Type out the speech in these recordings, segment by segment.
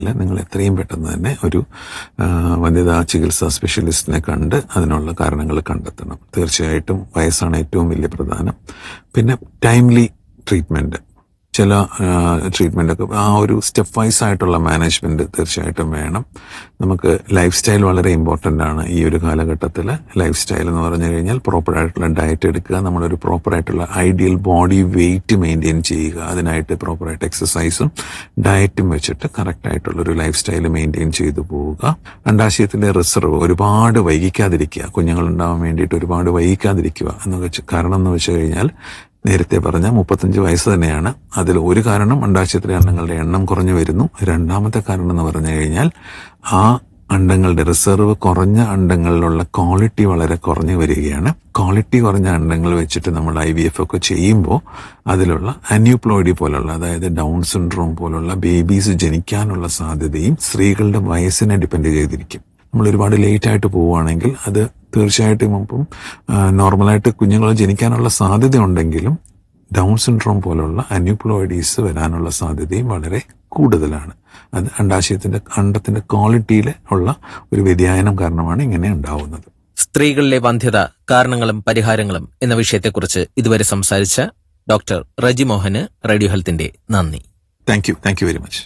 അല്ല നിങ്ങൾ എത്രയും പെട്ടെന്ന് തന്നെ ഒരു ആ, വനിതാ ചികിത്സാ സ്പെഷ്യലിസ്റ്റിനെ കണ്ട് അതിനുള്ള കാരണങ്ങൾ കണ്ടെത്തണം തീർച്ചയായിട്ടും വയസ്സാണ് ഏറ്റവും വലിയ പ്രധാനം പിന്നെ ടൈംലി ട്രീറ്റ്മെന്റ് ചില ട്രീറ്റ്മെന്റ് ഒക്കെ ആ ഒരു സ്റ്റെപ്പ് വൈസ് ആയിട്ടുള്ള മാനേജ്മെന്റ് തീർച്ചയായിട്ടും വേണം നമുക്ക് ലൈഫ് സ്റ്റൈൽ വളരെ ഇമ്പോർട്ടൻ്റ് ആണ് ഈ ഒരു കാലഘട്ടത്തിൽ ലൈഫ് സ്റ്റൈൽ എന്ന് പറഞ്ഞു കഴിഞ്ഞാൽ പ്രോപ്പർ ആയിട്ടുള്ള ഡയറ്റ് എടുക്കുക നമ്മളൊരു പ്രോപ്പർ ആയിട്ടുള്ള ഐഡിയൽ ബോഡി വെയിറ്റ് മെയിൻറ്റെയിൻ ചെയ്യുക അതിനായിട്ട് പ്രോപ്പറായിട്ട് എക്സസൈസും ഡയറ്റും വെച്ചിട്ട് കറക്റ്റ് ആയിട്ടുള്ള ഒരു ലൈഫ് സ്റ്റൈൽ മെയിൻറ്റെയിൻ ചെയ്തു പോവുക അണ്ടാശയത്തിലെ റിസർവ് ഒരുപാട് വൈകിക്കാതിരിക്കുക കുഞ്ഞുങ്ങൾ ഉണ്ടാവാൻ വേണ്ടിയിട്ട് ഒരുപാട് വൈകിക്കാതിരിക്കുക എന്ന് വെച്ച് കാരണം എന്ന് വെച്ച് കഴിഞ്ഞാൽ നേരത്തെ പറഞ്ഞ മുപ്പത്തഞ്ച് വയസ്സ് തന്നെയാണ് അതിൽ ഒരു കാരണം അണ്ടാശയത്തിലെ അണ്ടങ്ങളുടെ എണ്ണം കുറഞ്ഞു വരുന്നു രണ്ടാമത്തെ കാരണം എന്ന് പറഞ്ഞു കഴിഞ്ഞാൽ ആ അണ്ടങ്ങളുടെ റിസർവ് കുറഞ്ഞ അണ്ടങ്ങളിലുള്ള ക്വാളിറ്റി വളരെ കുറഞ്ഞു വരികയാണ് ക്വാളിറ്റി കുറഞ്ഞ അണ്ടങ്ങൾ വെച്ചിട്ട് നമ്മൾ ഐ വി എഫ് ഒക്കെ ചെയ്യുമ്പോൾ അതിലുള്ള അന്യൂപ്ലോയിഡി പോലുള്ള അതായത് ഡൗൺ സിൻഡ്രോം പോലുള്ള ബേബീസ് ജനിക്കാനുള്ള സാധ്യതയും സ്ത്രീകളുടെ വയസ്സിനെ ഡിപ്പെൻഡ് ചെയ്തിരിക്കും നമ്മൾ ഒരുപാട് ലേറ്റ് ആയിട്ട് പോവുകയാണെങ്കിൽ അത് തീർച്ചയായിട്ടും ഇപ്പം നോർമലായിട്ട് കുഞ്ഞുങ്ങൾ ജനിക്കാനുള്ള സാധ്യത ഉണ്ടെങ്കിലും ഡൗൺ സിൻഡ്രോം പോലുള്ള അന്യൂപ്ലോയിഡീസ് വരാനുള്ള സാധ്യതയും വളരെ കൂടുതലാണ് അത് അണ്ടാശയത്തിന്റെ അണ്ടത്തിന്റെ ക്വാളിറ്റിയിൽ ഉള്ള ഒരു വ്യതിയാനം കാരണമാണ് ഇങ്ങനെ ഉണ്ടാവുന്നത് സ്ത്രീകളിലെ വന്ധ്യത കാരണങ്ങളും പരിഹാരങ്ങളും എന്ന വിഷയത്തെക്കുറിച്ച് ഇതുവരെ സംസാരിച്ച ഡോക്ടർ റജി മോഹന് റേഡിയോ ഹെൽത്തിന്റെ നന്ദി thank you thank you very much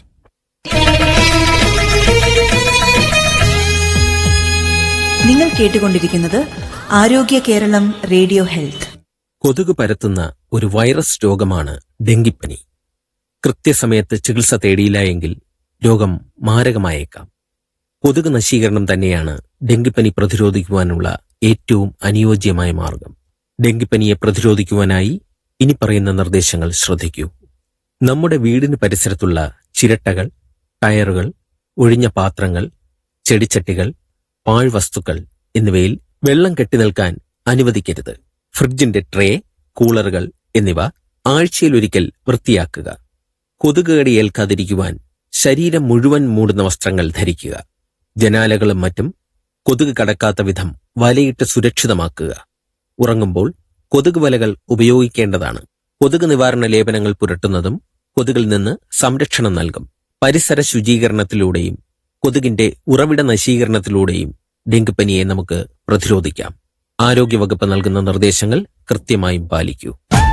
നിങ്ങൾ കേട്ടുകൊണ്ടിരിക്കുന്നത് ആരോഗ്യ കേരളം റേഡിയോ ഹെൽത്ത് കൊതുക് പരത്തുന്ന ഒരു വൈറസ് രോഗമാണ് ഡെങ്കിപ്പനി കൃത്യസമയത്ത് ചികിത്സ തേടിയില്ല എങ്കിൽ രോഗം മാരകമായേക്കാം കൊതുക് നശീകരണം തന്നെയാണ് ഡെങ്കിപ്പനി പ്രതിരോധിക്കുവാനുള്ള ഏറ്റവും അനുയോജ്യമായ മാർഗം ഡെങ്കിപ്പനിയെ പ്രതിരോധിക്കുവാനായി ഇനി പറയുന്ന നിർദ്ദേശങ്ങൾ ശ്രദ്ധിക്കൂ നമ്മുടെ വീടിന് പരിസരത്തുള്ള ചിരട്ടകൾ ടയറുകൾ ഒഴിഞ്ഞ പാത്രങ്ങൾ ചെടിച്ചട്ടികൾ പാഴ്വസ്തുക്കൾ എന്നിവയിൽ വെള്ളം കെട്ടിനിൽക്കാൻ അനുവദിക്കരുത് ഫ്രിഡ്ജിന്റെ ട്രേ കൂളറുകൾ എന്നിവ ആഴ്ചയിലൊരിക്കൽ വൃത്തിയാക്കുക കൊതുകുകടി ഏൽക്കാതിരിക്കുവാൻ ശരീരം മുഴുവൻ മൂടുന്ന വസ്ത്രങ്ങൾ ധരിക്കുക ജനാലകളും മറ്റും കൊതുക് കടക്കാത്ത വിധം വലയിട്ട് സുരക്ഷിതമാക്കുക ഉറങ്ങുമ്പോൾ കൊതുക് വലകൾ ഉപയോഗിക്കേണ്ടതാണ് കൊതുക് നിവാരണ ലേപനങ്ങൾ പുരട്ടുന്നതും കൊതുകിൽ നിന്ന് സംരക്ഷണം നൽകും പരിസര ശുചീകരണത്തിലൂടെയും കൊതുകിന്റെ ഉറവിട നശീകരണത്തിലൂടെയും ഡെങ്കിപ്പനിയെ നമുക്ക് പ്രതിരോധിക്കാം ആരോഗ്യവകുപ്പ് നൽകുന്ന നിർദ്ദേശങ്ങൾ കൃത്യമായും പാലിക്കൂ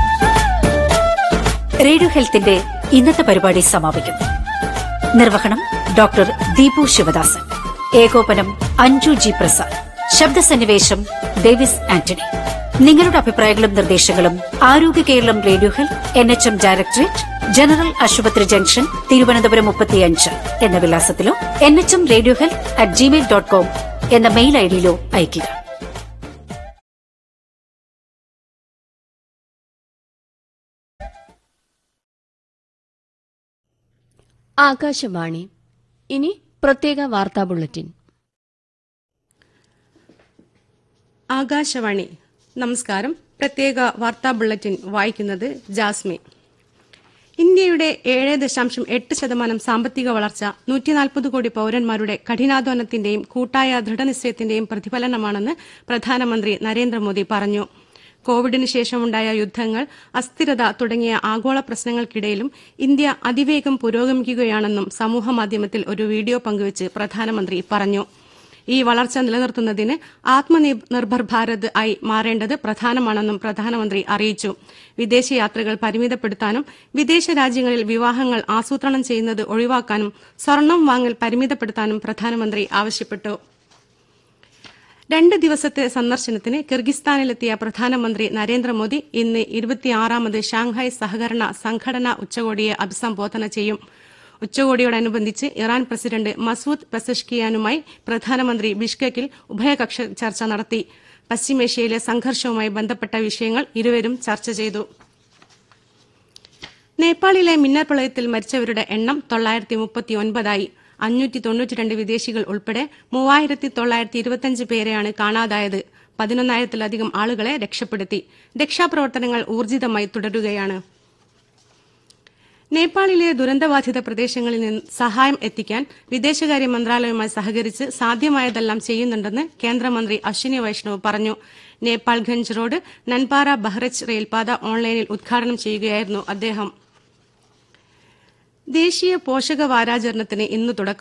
റേഡിയോ ഹെൽത്തിന്റെ ഇന്നത്തെ പരിപാടി സമാപിക്കുന്നു നിർവഹണം ഡോക്ടർ ദീപു ശിവദാസൻ ഏകോപനം അഞ്ജു ജി പ്രസാദ് ശബ്ദസന്നിവേശം ഡേവിസ് ആന്റണി നിങ്ങളുടെ അഭിപ്രായങ്ങളും നിർദ്ദേശങ്ങളും ആരോഗ്യ Keralam radio health N H M directorate general ആശുപത്രി ജംഗ്ഷൻ തിരുവനന്തപുരം മുപ്പത്തിയഞ്ച് എന്ന വിലാസത്തിലോ N H M radio health at Gmail dot com എന്ന മെയിൽ ഐഡിയിലോ അയയ്ക്കുക ആകാശവാണി ഇനി പ്രത്യേക വാർത്താ ബുള്ളറ്റിൻ ആകാശവാണി നമസ്കാരം പ്രത്യേക വാർത്താ ബുള്ളറ്റിൻ വായിക്കുന്നത് ജാസ്മി ഇന്ത്യയുടെ ഏഴ് ദശാംശം എട്ട് ശതമാനം സാമ്പത്തിക വളർച്ച നൂറ്റിനാൽപ്പത് കോടി പൌരന്മാരുടെ കഠിനാധ്വാനത്തിന്റെയും കൂട്ടായ ദൃഢനിശ്ചയത്തിന്റെയും പ്രതിഫലനമാണെന്ന് പ്രധാനമന്ത്രി നരേന്ദ്രമോദി പറഞ്ഞു കോവിഡിന് ശേഷമുണ്ടായ യുദ്ധങ്ങൾ അസ്ഥിരത തുടങ്ങിയ ആഗോള പ്രശ്നങ്ങൾക്കിടയിലും ഇന്ത്യ അതിവേഗം പുരോഗമിക്കുകയാണെന്നും സമൂഹമാധ്യമത്തിൽ ഒരു വീഡിയോ പങ്കുവച്ച് പ്രധാനമന്ത്രി പറഞ്ഞു ഈ വളർച്ച നിലനിർത്തുന്നതിന് ആത്മനിർഭർ ഭാരത് ആയി മാറേണ്ടത് പ്രധാനമാണെന്നും പ്രധാനമന്ത്രി അറിയിച്ചു വിദേശയാത്രകൾ പരിമിതപ്പെടുത്താനും വിദേശ രാജ്യങ്ങളിൽ വിവാഹങ്ങൾ ആസൂത്രണം ചെയ്യുന്നത് ഒഴിവാക്കാനും സ്വർണം വാങ്ങൽ പരിമിതപ്പെടുത്താനും പ്രധാനമന്ത്രി ആവശ്യപ്പെട്ടു രണ്ട് ദിവസത്തെ സന്ദർശനത്തിന് കിർഗിസ്ഥാനിലെത്തിയ പ്രധാനമന്ത്രി നരേന്ദ്രമോദി ഇന്ന് ഇരുപത്തിയാറാമത് ഷാങ്ഹായ് സഹകരണ സംഘടന ഉച്ചകോടിയെ അഭിസംബോധന ചെയ്യും ഉച്ചകോടിയോടനുബന്ധിച്ച് ഇറാൻ പ്രസിഡന്റ് മസൂദ് പെസഷ്കിയാനുമായി പ്രധാനമന്ത്രി ബിഷ്കെക്കിൽ ഉഭയകക്ഷി ചർച്ച നടത്തി പശ്ചിമേഷ്യയിലെ സംഘർഷവുമായി ബന്ധപ്പെട്ട വിഷയങ്ങൾ ഇരുവരും ചർച്ച ചെയ്തു നേപ്പാളിലെ മിന്നൽ പ്രളയത്തിൽ മരിച്ചവരുടെ എണ്ണം തൊള്ളായിരത്തി മുപ്പത്തിയൊൻപതായി അഞ്ഞൂറ്റി തൊണ്ണൂറ്റിരണ്ട് വിദേശികൾ ഉൾപ്പെടെ മൂവായിരത്തി തൊള്ളായിരത്തി ഇരുപത്തിയഞ്ച് പേരെയാണ് കാണാതായത് പതിനൊന്നായിരത്തിലധികം ആളുകളെ രക്ഷപ്പെടുത്തി രക്ഷാപ്രവർത്തനങ്ങൾ ഊർജിതമായി തുടരുകയാണ് നേപ്പാളിലെ ദുരന്തബാധിത പ്രദേശങ്ങളിൽ നിന്ന് സഹായം എത്തിക്കാൻ വിദേശകാര്യ മന്ത്രാലയവുമായി സഹകരിച്ച് സാധ്യമായതെല്ലാം ചെയ്യുന്നുണ്ടെന്ന് കേന്ദ്രമന്ത്രി അശ്വിനി വൈഷ്ണവ് പറഞ്ഞു നേപ്പാൾ ഗഞ്ച് റോഡ് നൻപാറ ബഹ്റച്ച് റെയിൽപാത ഓൺലൈനിൽ ഉദ്ഘാടനം ചെയ്യുകയായിരുന്നു അദ്ദേഹം ദേശീയ പോഷക വാരാചരണത്തിന് ഇന്ന് തുടക്കം